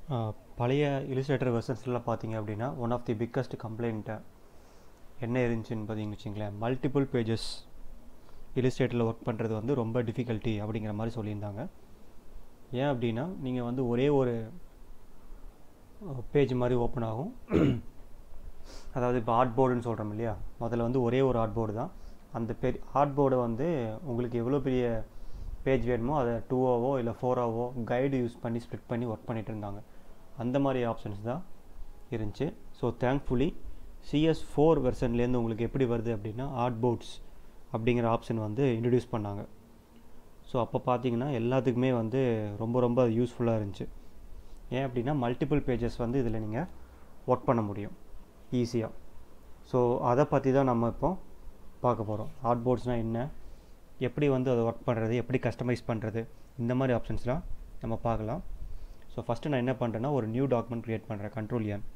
பழைய இலிஸ்ட்ரேட்டர் வெர்ஷன்ஸ்லாம் பார்த்தீங்க அப்படின்னா ஒன் ஆஃப் தி பிக்கஸ்ட் கம்ப்ளைண்ட்டை என்ன இருந்துச்சுன்னு பார்த்தீங்கன்னு வச்சிங்களேன் மல்டிபிள் பேஜஸ் இலிஸ்ட்ரேட்டரில் ஒர்க் பண்ணுறது வந்து ரொம்ப டிஃபிகல்ட்டி அப்படிங்கிற மாதிரி சொல்லியிருந்தாங்க ஏன் அப்படின்னா நீங்கள் வந்து ஒரே ஒரு பேஜ் மாதிரி ஓப்பன் ஆகும் அதாவது இப்போ ஆர்ட் போர்டுன்னு சொல்கிறோம் இல்லையா முதல்ல வந்து ஒரே ஒரு ஆர்ட் போர்டு தான் அந்த பெரிய ஆர்ட் போர்டை வந்து உங்களுக்கு எவ்வளோ பெரிய பேஜ் வேணுமோ அதை டூவாவோ இல்லை ஃபோராவோ கைடு யூஸ் பண்ணி ஸ்ப்ளிட் பண்ணி ஒர்க் பண்ணிகிட்டு இருந்தாங்க அந்த மாதிரி ஆப்ஷன்ஸ் தான் இருந்துச்சு ஸோ தேங்க்ஃபுல்லி சிஎஸ் ஃபோர் வெர்ஷன்லேருந்து உங்களுக்கு எப்படி வருது அப்படின்னா ஆர்ட் போர்ட்ஸ் அப்படிங்கிற ஆப்ஷன் வந்து இன்ட்ரடியூஸ் பண்ணாங்க ஸோ அப்போ பார்த்தீங்கன்னா எல்லாத்துக்குமே வந்து ரொம்ப ரொம்ப அது யூஸ்ஃபுல்லாக இருந்துச்சு ஏன் அப்படின்னா மல்டிபிள் பேஜஸ் வந்து இதில் நீங்கள் ஒர்க் பண்ண முடியும் ஈஸியாக ஸோ அதை பற்றி தான் நம்ம இப்போ பார்க்க போகிறோம் ஆர்ட் போர்ட்ஸ்னால் என்ன எப்படி வந்து அதை ஒர்க் பண்ணுறது எப்படி கஸ்டமைஸ் பண்ணுறது இந்த மாதிரி ஆப்ஷன்ஸ்லாம் நம்ம பார்க்கலாம் ஸோ ஃபஸ்ட்டு நான் என்ன பண்ணுறேன்னா ஒரு நியூ டாக்குமெண்ட் க்ரியேட் பண்ணுறேன் கண்ட்ரோல் என்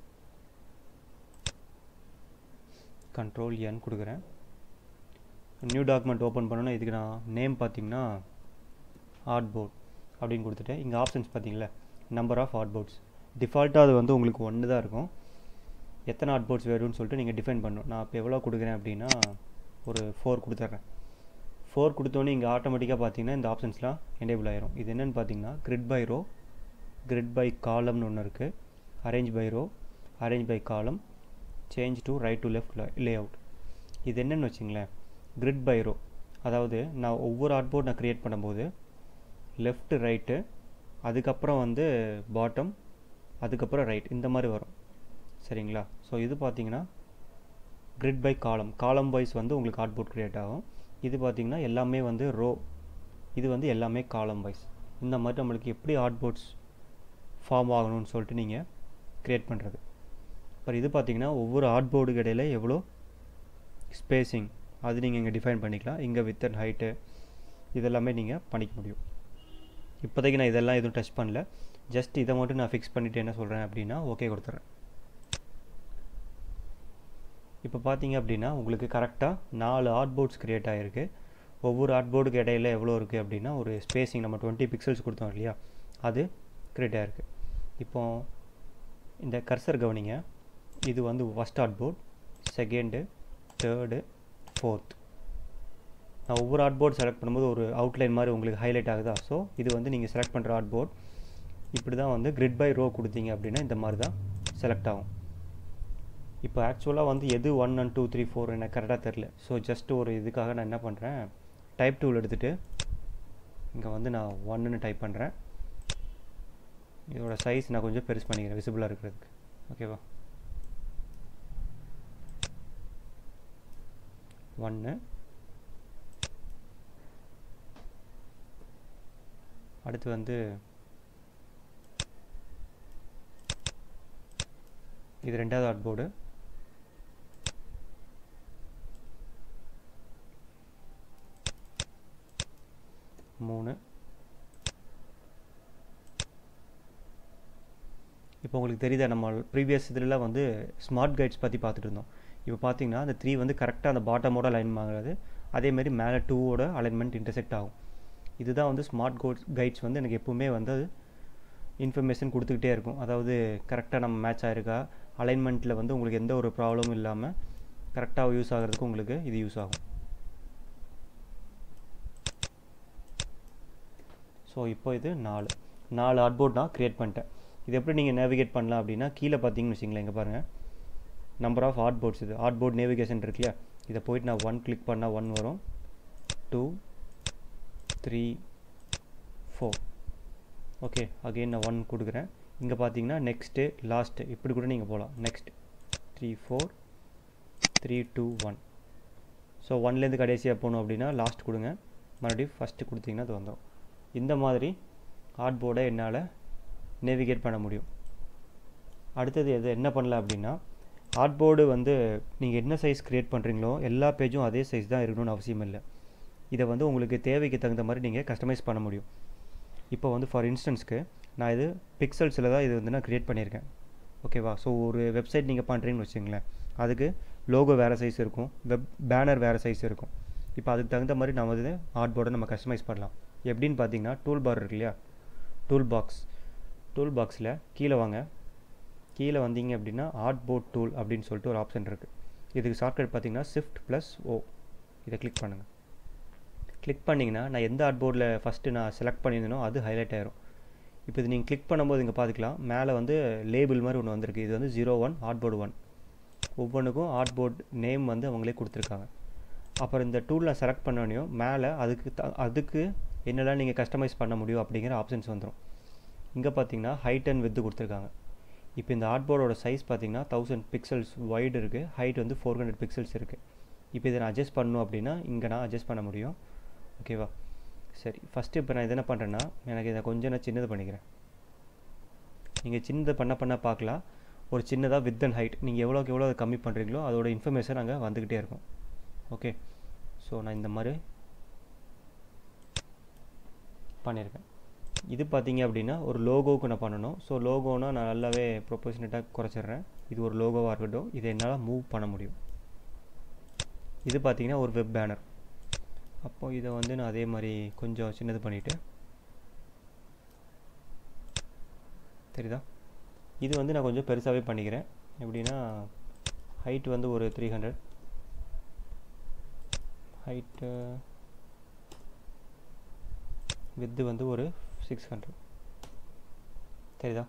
கண்ட்ரோல் என் கொடுக்குறேன் நியூ டாக்குமெண்ட் ஓப்பன் பண்ணணும் இதுக்கு நான் நேம் பார்த்தீங்கன்னா ஆர்ட் போர்ட் அப்படின்னு கொடுத்துட்டு இங்கே ஆப்ஷன்ஸ் பார்த்தீங்களா நம்பர் ஆஃப் ஆர்ட் போர்ட்ஸ் டிஃபால்ட்டாக அது வந்து உங்களுக்கு ஒன்று தான் இருக்கும் எத்தனை ஆர்ட் போர்ட்ஸ் வேணும்னு சொல்லிட்டு நீங்கள் டிஃபைன் பண்ணணும் நான் இப்போ எவ்வளோ கொடுக்குறேன் அப்படின்னா ஒரு ஃபோர் கொடுத்துட்றேன் ஃபோர் கொடுத்தோன்னே இங்கே ஆட்டோமேட்டிக்காக பார்த்தீங்கன்னா இந்த ஆப்ஷன்ஸ்லாம் எனேபிள் ஆயிரும் இது என்னென்னு பார்த்தீங்கன்னா grid by row grid by காலம்னு ஒன்று இருக்குது arrange by row arrange by column change to right to left layout இது என்னென்னு வச்சிங்களேன் கிரிட் பை ரோ அதாவது நான் ஒவ்வொரு ஆர்ட் போர்ட் நான் க்ரியேட் பண்ணும்போது லெஃப்ட் ரைட்டு அதுக்கப்புறம் வந்து பாட்டம் அதுக்கப்புறம் ரைட் இந்த மாதிரி வரும் சரிங்களா ஸோ இது பார்த்தீங்கன்னா கிரிட் பை காலம் காலம் வைஸ் வந்து உங்களுக்கு ஆர்ட் போர்ட் க்ரியேட் ஆகும் இது பார்த்திங்கன்னா எல்லாமே வந்து ரோ இது வந்து எல்லாமே காலம் வைஸ் இந்த மாதிரி நம்மளுக்கு எப்படி ஆர்ட் போர்ட்ஸ் ஃபார்ம் ஆகணும்னு சொல்லிட்டு நீங்கள் க்ரியேட் பண்ணுறது அப்புறம் இது பார்த்திங்கன்னா ஒவ்வொரு ஆர்ட் போர்டுக்கு இடையில எவ்வளோ ஸ்பேஸிங் அது நீங்கள் இங்கே டிஃபைன் பண்ணிக்கலாம் இங்கே வித் அண்ட் ஹைட்டு இதெல்லாமே நீங்கள் பண்ணிக்க முடியும் இப்போதைக்கு நான் இதெல்லாம் எதுவும் டச் பண்ணல ஜஸ்ட் இதை மட்டும் நான் ஃபிக்ஸ் பண்ணிவிட்டு என்ன சொல்கிறேன் அப்படின்னா ஓகே கொடுத்துட்றேன் இப்போ பார்த்தீங்க அப்படின்னா உங்களுக்கு கரெக்டாக நாலு ஆர்ட் போர்ட்ஸ் க்ரியேட் ஆகிருக்கு ஒவ்வொரு ஆர்ட் போர்டுக்கு இடையில எவ்வளோ இருக்குது அப்படின்னா ஒரு ஸ்பேஸிங் நம்ம டுவெண்ட்டி பிக்சல்ஸ் கொடுத்தோம் இல்லையா அது க்ரியேட் ஆகிருக்கு இப்போ இந்த கர்சர் கவனிங்க இது வந்து first artboard second third fourth நான் ஒவ்வொரு ஆர்ட் போர்ட் செலக்ட் பண்ணும்போது ஒரு அவுட்லைன் மாதிரி உங்களுக்கு ஹைலைட் ஆகுதா ஸோ இது வந்து நீங்கள் செலக்ட் பண்ணுற ஆர்ட் போர்ட் இப்படி தான் வந்து கிரிட் பை ரோ கொடுத்தீங்க அப்படின்னா இந்த மாதிரி தான் செலக்ட் ஆகும் இப்போ ஆக்சுவலாக வந்து எது one and two three four எனக்கு கரெக்டாக தெரில ஸோ ஜஸ்ட் ஒரு இதுக்காக நான் என்ன பண்ணுறேன் டைப் டூல் எடுத்துகிட்டு இங்கே வந்து நான் ஒன்றுன்னு டைப் பண்ணுறேன் இதோட சைஸ் நான் கொஞ்சம் பெருசு பண்ணிக்கிறேன் விசிபிளாக இருக்கிறதுக்கு ஓகேவா ஒன்று அடுத்து வந்து இது ரெண்டாவது ஆர்ட் போர்டு மூணு இப்போ உங்களுக்கு தெரியுதா நம்ம ப்ரீவியஸ் இதிலலாம் வந்து ஸ்மார்ட் கைட்ஸ் பற்றி பார்த்துட்டு இருந்தோம் இப்போ பார்த்தீங்கன்னா அந்த த்ரீ வந்து கரெக்டாக அந்த பாட்டமோட அலைன் ஆகுறது அதேமாரி மேலே டூவோட அலைன்மெண்ட் இன்டர்செக்ட் ஆகும் இதுதான் வந்து ஸ்மார்ட் கோட்ஸ் கைட்ஸ் வந்து எனக்கு எப்பவுமே வந்து அது இன்ஃபர்மேஷன் கொடுத்துக்கிட்டே இருக்கும் அதாவது கரெக்டாக நம்ம மேட்ச் ஆகிருக்கா அலைன்மெண்ட்டில் வந்து உங்களுக்கு எந்த ஒரு ப்ராப்ளமும் இல்லாமல் கரெக்டாக யூஸ் ஆகிறதுக்கு உங்களுக்கு இது யூஸ் ஆகும் ஸோ இப்போ இது நாலு நாலு ஆர்ட் போர்ட் நான் க்ரியேட் பண்ணிட்டேன் இது எப்படி நீங்கள் நேவிகேட் பண்ணலாம் அப்படின்னா கீழே பார்த்தீங்கன்னு வச்சிங்களேன் இங்கே பாருங்கள் நம்பர் ஆஃப் ஆர்ட் போர்ட்ஸ் இது ஆர்ட் போர்ட் நேவிகேஷன் இருக்கு இல்லையா இதை போயிட்டு நான் ஒன் கிளிக் பண்ணால் ஒன் வரும் two three four okay again நான் ஒன் கொடுக்குறேன் இங்கே பார்த்தீங்கன்னா நெக்ஸ்ட்டு லாஸ்ட்டு இப்படி கூட நீங்கள் போகலாம் next three four three two one so ஒன்லேருந்து கடைசியாக போகணும் அப்படின்னா லாஸ்ட் கொடுங்க மறுபடியும் ஃபஸ்ட்டு கொடுத்தீங்கன்னா அது வந்துடும் இந்த மாதிரி ஆர்ட் போர்டை என்னால் நேவிகேட் பண்ண முடியும் அடுத்தது எது என்ன பண்ணலாம் அப்படின்னா ஆர்ட் போர்டு வந்து நீங்கள் என்ன சைஸ் க்ரியேட் பண்ணுறீங்களோ எல்லா பேஜும் அதே சைஸ் தான் இருக்கணும்னு அவசியம் இல்லை இதை வந்து உங்களுக்கு தேவைக்கு தகுந்த மாதிரி நீங்கள் கஸ்டமைஸ் பண்ண முடியும் இப்போ வந்து ஃபார் இன்ஸ்டன்ஸ்க்கு நான் இது பிக்சல்ஸில் தான் இது வந்து நான் க்ரியேட் பண்ணியிருக்கேன் ஓகேவா ஸோ ஒரு வெப்சைட் நீங்கள் பண்ணுறீங்கன்னு வச்சுங்களேன் அதுக்கு லோகோ வேறு சைஸ் இருக்கும் வெப் பேனர் வேறு சைஸ் இருக்கும் இப்போ அதுக்கு தகுந்த மாதிரி நம்ம வந்து ஆர்ட் போர்டை நம்ம கஸ்டமைஸ் பண்ணலாம் எப்படின்னு பார்த்தீங்கன்னா டூல் பார் இருக்கு இல்லையா டூல் பாக்ஸ் டூல் பாக்ஸில் கீழே வாங்க கீழே வந்தீங்க அப்படின்னா ஆர்ட் போர்ட் டூல் அப்படின்னு சொல்லிட்டு ஒரு ஆப்ஷன் இருக்குது இதுக்கு ஷார்ட்கட் பார்த்தீங்கன்னா ஷிஃப்ட் ப்ளஸ் ஓ இதை கிளிக் பண்ணுங்கள் கிளிக் பண்ணிங்கன்னா நான் எந்த ஆர்ட் போர்டில் ஃபஸ்ட்டு நான் செலக்ட் பண்ணியிருந்தேனோ அது ஹைலைட் ஆயிரும் இப்போ இது நீங்கள் கிளிக் பண்ணும்போது இங்கே பார்த்துக்கலாம் மேலே வந்து லேபிள் மாதிரி ஒன்று வந்திருக்கு இது வந்து zero one artboard one ஒவ்வொன்றுக்கும் ஆர்ட் போர்ட் நேம் வந்து அவங்களே கொடுத்துருக்காங்க அப்புறம் இந்த டூலில் செலக்ட் பண்ணோடனையும் மேலே அதுக்கு த அதுக்கு என்னெல்லாம் நீங்கள் கஸ்டமைஸ் பண்ண முடியும் அப்படிங்கிற ஆப்ஷன்ஸ் வந்துடும் இங்கே பார்த்தீங்கன்னா ஹைட் அண்ட் வித்து கொடுத்துருக்காங்க இப்போ இந்த ஆர்ட் போர்டோட சைஸ் பார்த்தீங்கன்னா தௌசண்ட் பிக்சல்ஸ் வைடு இருக்குது ஹைட் வந்து ஃபோர் ஹண்ட்ரட் பிக்சல்ஸ் இருக்குது இப்போ இதை நான் அட்ஜஸ்ட் பண்ணணும் அப்படின்னா இங்கே நான் அட்ஜஸ்ட் பண்ண முடியும் ஓகேவா சரி ஃபஸ்ட்டு இப்போ நான் இது என்ன பண்ணுறேன்னா எனக்கு இதை கொஞ்சம் நான் சின்னது பண்ணிக்கிறேன் நீங்கள் சின்னது பண்ண பண்ண பார்க்கலாம் ஒரு சின்னதாக வித் அண்ட் ஹைட் நீங்கள் எவ்வளோக்கு எவ்வளோ அதை கம்மி பண்ணுறீங்களோ அதோட இன்ஃபர்மேஷன் அங்கே வந்துக்கிட்டே இருக்கும் ஓகே ஸோ நான் இந்த மாதிரி பண்ணியிருக்கேன் இது பார்த்தீங்க அப்படின்னா ஒரு லோகோவுக்கு நான் பண்ணணும் ஸோ லோகோனா நான் நல்லாவே ப்ரொபோஷனேட்டாக குறைச்சிட்றேன் இது ஒரு லோகோவாக இருக்கட்டும் இதை என்னால் மூவ் பண்ண முடியும் இது பார்த்தீங்கன்னா ஒரு வெப் பேனர் அப்போ இதை வந்து நான் அதே மாதிரி கொஞ்சம் சின்னது பண்ணிவிட்டு தெரியுதா இது வந்து நான் கொஞ்சம் பெருசாகவே பண்ணிக்கிறேன் எப்படின்னா ஹைட் வந்து ஒரு த்ரீ ஹண்ட்ரட் ஹைட்டு வித்து வந்து ஒரு சிக்ஸ் ஹண்ட்ரட் தெரியுதா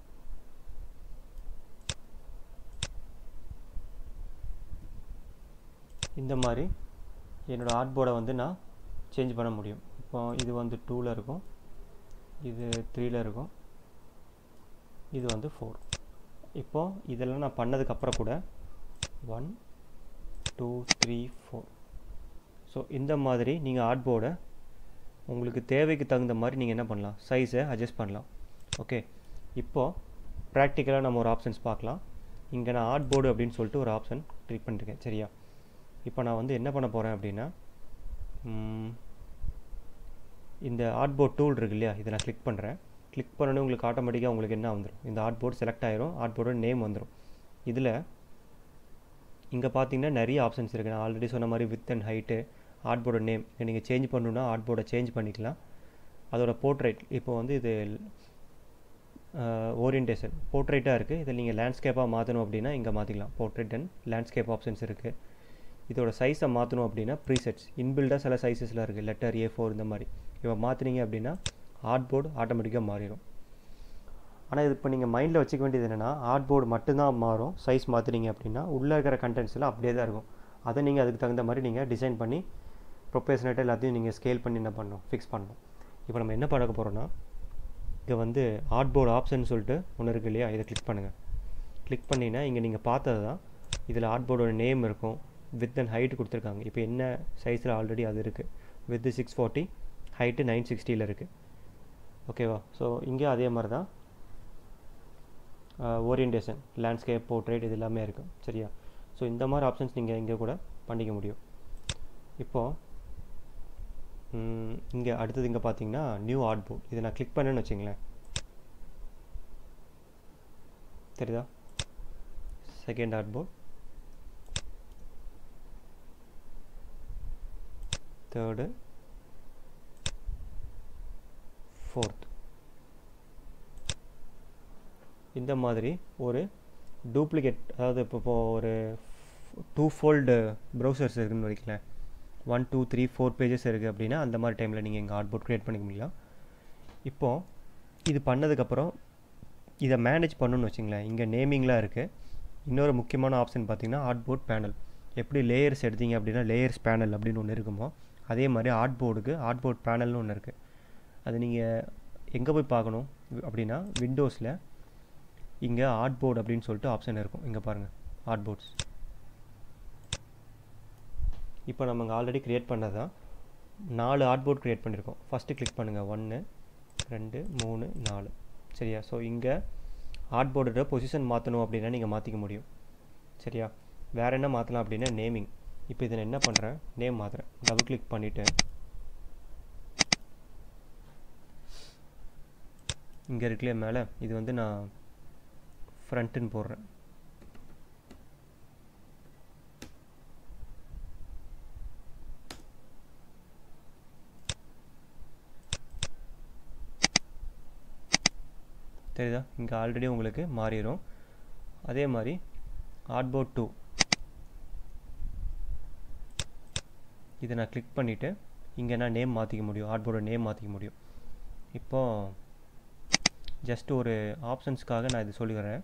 இந்த மாதிரி என்னோடய ஆர்ட் போர்டை வந்து நான் சேஞ்ச் பண்ண முடியும் இப்போ இது வந்து டூவில் இருக்கும் இது த்ரீயில் இருக்கும் இது வந்து ஃபோர் இப்போது இதெல்லாம் நான் பண்ணதுக்கப்புறம் கூட one two three four so இந்த மாதிரி நீங்கள் ஆர்ட் போர்டை உங்களுக்கு தேவைக்கு தகுந்த மாதிரி நீங்கள் என்ன பண்ணலாம் சைஸை அட்ஜஸ்ட் பண்ணலாம் ஓகே இப்போது ப்ராக்டிக்கலாக நம்ம ஒரு ஆப்ஷன்ஸ் பார்க்கலாம் இங்கே நான் ஆர்ட் போர்டு அப்படின்னு சொல்லிட்டு ஒரு ஆப்ஷன் கிளிக் பண்ணிருக்கேன் சரியா இப்போ நான் வந்து என்ன பண்ண போகிறேன் அப்படின்னா இந்த ஆர்ட் போர்ட் டூல் இருக்கு இல்லையா இதை நான் கிளிக் பண்ணுறேன் கிளிக் பண்ணோன்னே உங்களுக்கு ஆட்டோமேட்டிக்காக உங்களுக்கு என்ன வந்துடும் இந்த ஆர்ட் போர்டு செலக்ட் ஆயிரும் ஆர்ட் போர்டோட நேம் வந்துடும் இதில் இங்கே பார்த்தீங்கன்னா நிறைய ஆப்ஷன்ஸ் இருக்குது நான் ஆல்ரெடி சொன்ன மாதிரி வித் அண்ட் ஹைட்டு ஆர்ட் போர்டோட நேம் நீங்கள் சேஞ்ச் பண்ணணுன்னா ஆர்ட் போர்டை சேஞ்ச் பண்ணிக்கலாம் அதோட போர்ட்ரேட் இப்போ வந்து இது ஓரியன்டேஷன் போர்ட்ரேட்டாக இருக்குது இதில் நீங்கள் லேண்ட்ஸ்கேப்பாக மாற்றணும் அப்படின்னா இங்கே மாற்றிக்கலாம் போர்ட்ரேட் அண்ட் லேண்ட்ஸ்கேப் ஆப்ஷன்ஸ் இருக்குது இதோட சைஸை மாற்றணும் அப்படின்னா ப்ரீசெட்ஸ் இன்பில்டாக சில சைஸஸ்லாம் இருக்குது லெட்டர் ஏ ஃபோர் இந்த மாதிரி இப்போ மாற்றினீங்க அப்படின்னா ஆர்ட் போர்டு ஆட்டோமேட்டிக்காக மாறிடும் ஆனால் இது இப்போ நீங்கள் மைண்டில் வச்சுக்க வேண்டியது என்னென்னா ஆர்ட் போர்டு மட்டும்தான் மாறும் சைஸ் மாற்றினீங்க அப்படின்னா உள்ளே இருக்கிற கண்டென்ட்ஸ்லாம் அப்படியே தான் இருக்கும் அதை நீங்கள் அதுக்கு தகுந்த மாதிரி நீங்கள் டிசைன் பண்ணி ப்ரொபேஷனேட்டாக எல்லாத்தையும் நீங்கள் ஸ்கேல் பண்ணி என்ன பண்ணணும் ஃபிக்ஸ் பண்ணணும் இப்போ நம்ம என்ன பண்ண போகிறோன்னா இங்கே வந்து ஆர்ட் போர்டு ஆப்ஷன் சொல்லிட்டு ஒன்று இருக்குது இல்லையா இதை கிளிக் பண்ணுங்கள் கிளிக் பண்ணிங்கன்னா இங்கே நீங்கள் பார்த்தது தான் இதில் ஆர்ட் போர்டோட நேம் இருக்கும் வித் அண்ட் ஹைட் கொடுத்துருக்காங்க இப்போ என்ன சைஸில் ஆல்ரெடி அது இருக்குது width six forty height nine சிக்ஸ்டியில் இருக்குது ஓகேவா ஸோ இங்கே அதே மாதிரி தான் ஓரியன்டேஷன் லேண்ட்ஸ்கேப் போர்ட்ரேட் இது எல்லாமே இருக்குது சரியா ஸோ இந்த மாதிரி ஆப்ஷன்ஸ் நீங்கள் இங்கே கூட பண்ணிக்க முடியும் இப்போது இங்கே அடுத்தது இங்கே பார்த்தீங்கன்னா நியூ ஆர்ட் போர்ட் இதை நான் கிளிக் பண்ணேன்னு வச்சிங்களேன் தெரியுதா second artboard third fourth இந்த மாதிரி ஒரு டூப்ளிகேட் அதாவது இப்போ இப்போ ஒரு டூ ஃபோல்டு ப்ரௌசர்ஸ் இருக்குதுன்னு வைக்கலேன் one two three four pages இருக்குது அப்படின்னா அந்த மாதிரி டைமில் நீங்கள் எங்கள் ஆர்ட் போர்ட் க்ரியேட் பண்ணிக்க முடியலாம் இப்போது இது பண்ணதுக்கப்புறம் இதை மேனேஜ் பண்ணணும்னு வச்சுங்களேன் இங்கே நேமிங்லாம் இருக்குது இன்னொரு முக்கியமான ஆப்ஷன் பார்த்தீங்கன்னா ஆர்ட் போர்ட் பேனல் எப்படி லேயர்ஸ் எடுத்தீங்க அப்படின்னா லேயர்ஸ் பேனல் அப்படின்னு ஒன்று இருக்குமோ அதே மாதிரி ஆர்ட் போர்டுக்கு ஆர்ட் போர்ட் பேனல்னு ஒன்று இருக்குது அது நீங்கள் எங்கே போய் பார்க்கணும் அப்படின்னா விண்டோஸில் இங்கே ஆர்ட் போர்டு அப்படின்னு சொல்லிட்டு ஆப்ஷன் இருக்கும் இங்கே பாருங்கள் ஆர்ட் போர்ட்ஸ் இப்போ நம்ம இங்கே ஆல்ரெடி க்ரியேட் பண்ணது தான் நாலு ஆர்ட் போர்ட் க்ரியேட் பண்ணியிருக்கோம் ஃபஸ்ட்டு கிளிக் பண்ணுங்கள் ஒன்று ரெண்டு மூணு நாலு சரியா ஸோ இங்கே ஆர்ட் போர்டோட பொசிஷன் மாற்றணும் அப்படின்னா நீங்கள் மாற்றிக்க முடியும் சரியா வேறு என்ன மாற்றலாம் அப்படின்னா நேமிங் இப்போ இதை நான் என்ன பண்ணுறேன் நேம் மாற்றுறேன் டபுள் கிளிக் பண்ணிவிட்டு இங்கே இருக்குல்லையே மேலே இது வந்து நான் ஃப்ரண்ட்டுன்னு போடுறேன் தெரியுதா இங்கே ஆல்ரெடி உங்களுக்கு மாறிடும் அதே மாதிரி ஆர்ட்போர்ட் டூ இதை நான் கிளிக் பண்ணிவிட்டு இங்கே நான் நேம் மாற்றிக்க முடியும் ஆர்ட்போர்டோட நேம் மாற்றிக்க முடியும் இப்போ ஜஸ்ட் ஒரு ஆப்ஷன்ஸ்க்காக நான் இது சொல்லிக்கிறேன்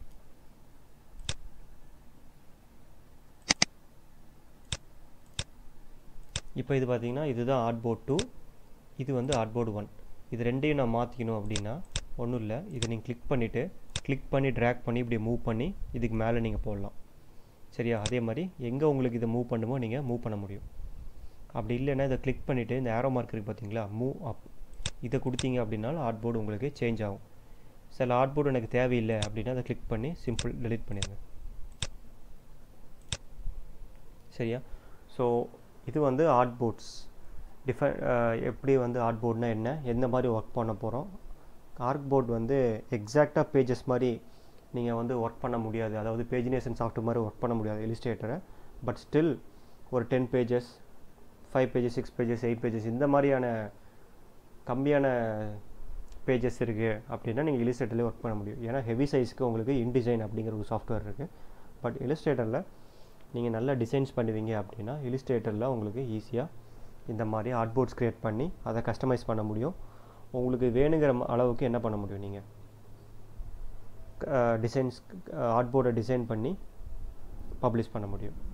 இப்போ இது பார்த்தீங்கன்னா இதுதான் ஆர்ட்போர்ட் டூ இது வந்து ஆர்ட்போர்டு ஒன் இது ரெண்டையும் நான் மாற்றிக்கணும் அப்படின்னா ஒன்றும் இல்லை இதை நீங்கள் கிளிக் பண்ணிவிட்டு கிளிக் பண்ணி ட்ராக் பண்ணி இப்படி மூவ் பண்ணி இதுக்கு மேலே நீங்கள் போடலாம் சரியா அதே மாதிரி எங்கே உங்களுக்கு இதை மூவ் பண்ணுமோ நீங்கள் மூவ் பண்ண முடியும் அப்படி இல்லைன்னா இதை கிளிக் பண்ணிவிட்டு இந்த ஏரோ மார்க் இருக்குது பார்த்தீங்களா மூவ் அப் இதை கொடுத்தீங்க அப்படின்னாலும் ஆர்ட்போர்டு உங்களுக்கு சேஞ்ச் ஆகும் சில ஆர்ட்போர்டு எனக்கு தேவையில்லை அப்படின்னா அதை கிளிக் பண்ணி சிம்பிள் டெலிட் பண்ணிடுங்க சரியா ஸோ இது வந்து ஆர்ட் போர்ட்ஸ் டிஃப எப்படி வந்து ஆர்ட் போர்ட்னா என்ன எந்த மாதிரி ஒர்க் பண்ண போகிறோம் ஆர்ட் போர்ட் வந்து எக்ஸாக்டாக பேஜஸ் மாதிரி நீங்கள் வந்து ஒர்க் பண்ண முடியாது அதாவது பேஜினேஷன் சாஃப்ட்வேர் மாதிரி ஒர்க் பண்ண முடியாது இலிஸ்ட்ரேட்டரை பட் ஸ்டில் ஒரு ten pages five pages six pages eight pages இந்த மாதிரியான கம்மியான பேஜஸ் இருக்குது அப்படின்னா நீங்கள் இலிஸ்ட்ரேட்டர்லேயே ஒர்க் பண்ண முடியும் ஏன்னா ஹெவி சைஸ்க்கு உங்களுக்கு இன்டிசைன் அப்படிங்கிற ஒரு சாஃப்ட்வேர் இருக்குது பட் இலிஸ்ட்ரேட்டரில் நீங்கள் நல்லா டிசைன்ஸ் பண்ணுவீங்க அப்படின்னா இலிஸ்ட்ரேட்டரில் உங்களுக்கு ஈஸியாக இந்த மாதிரி ஆர்ட்போர்ட்ஸ் க்ரியேட் பண்ணி அதை கஸ்டமைஸ் பண்ண முடியும் உங்களுக்கு வேணுங்கிற அளவுக்கு என்ன பண்ண முடியும் நீங்கள் டிசைன்ஸ் ஆர்ட்போர்டை டிசைன் பண்ணி பப்ளிஷ் பண்ண முடியும்